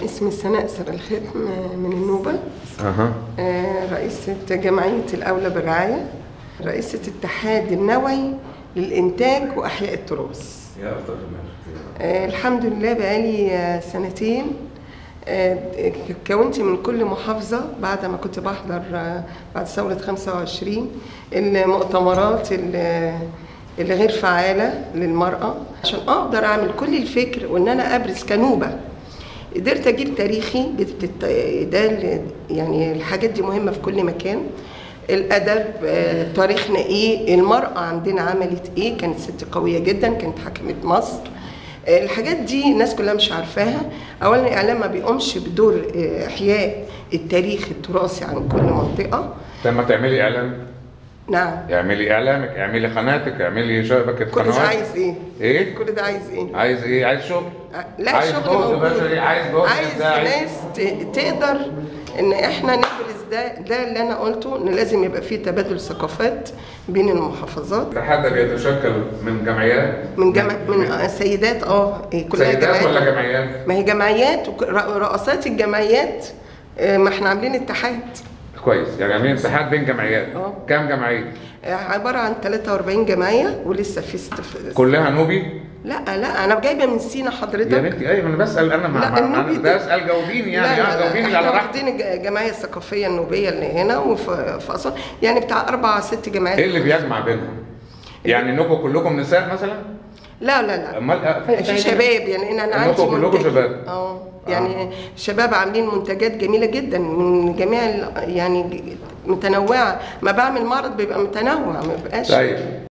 اسمي سناء سر الختم من النوبة اها آه، رئيسة جمعية الأولى بالرعاية رئيسة اتحاد النوعي للإنتاج وأحياء التراث يا أفضل آه، الحمد لله بقالي آه، سنتين آه، كونت من كل محافظة بعد ما كنت بحضر آه، بعد ثورة 25 المؤتمرات اللي اللي غير فعالة للمرأة عشان أقدر أعمل كل الفكر وإن أنا أبرز كنوبة قدرت أجيب تاريخي بت- ده ال- يعني الحاجات دي مهمة في كل مكان الادب آه، تاريخنا ايه المراه عندنا عملت ايه كانت ست قويه جدا كانت حاكمه مصر آه، الحاجات دي الناس كلها مش عارفاها اولا الاعلام ما بيقومش بدور آه، احياء التاريخ التراثي عن كل منطقه لما تعملي اعلان نعم اعملي اعلانك اعملي قناتك اعملي شبكه كل قنوات ده عايز ايه ايه كل ده عايز ايه عايز ايه عايز شغل آه، لا عايز الشغل جهد موجود بشري، عايز جهد عايز إبداعي. ناس ت- تقدر ان احنا نبرز ده ده اللي انا قلته ان لازم يبقى فيه تبادل ثقافات بين المحافظات الاتحاد ده بيتشكل من جمعيات من جمع من آه، سيدات اه إيه، كلها سيدات جمعيات ولا جمعيات ما هي جمعيات ورؤسات الجمعيات آه، ما احنا عاملين اتحاد كويس يعني عاملين اتحاد بين جمعيات آه. كام جمعيه آه، عباره عن 43 جمعيه ولسه في استف... كلها نوبي لا لا انا جايبه من سينا يا حضرتك بنتي ايوه انا بسال انا مع لا، مع- النوبي انا ده- بسال جاوبيني يعني لا لا يعني لا جاوبيني على احنا راحتك واخدين الج- الجمعيه الثقافيه النوبيه اللي هنا وفي في اسوان يعني بتاع اربع ست جمعيات ايه اللي بيجمع بينهم؟ يعني انكم كلكم نساء مثلا؟ لا لا لا امال آه، في شباب يعني ان انا عندي إنكم كلكم منتج- شباب. اه يعني شباب عاملين منتجات جميله جدا من جميع ال- يعني ج- متنوعه ما بعمل معرض بيبقى متنوع ما بيبقاش طيب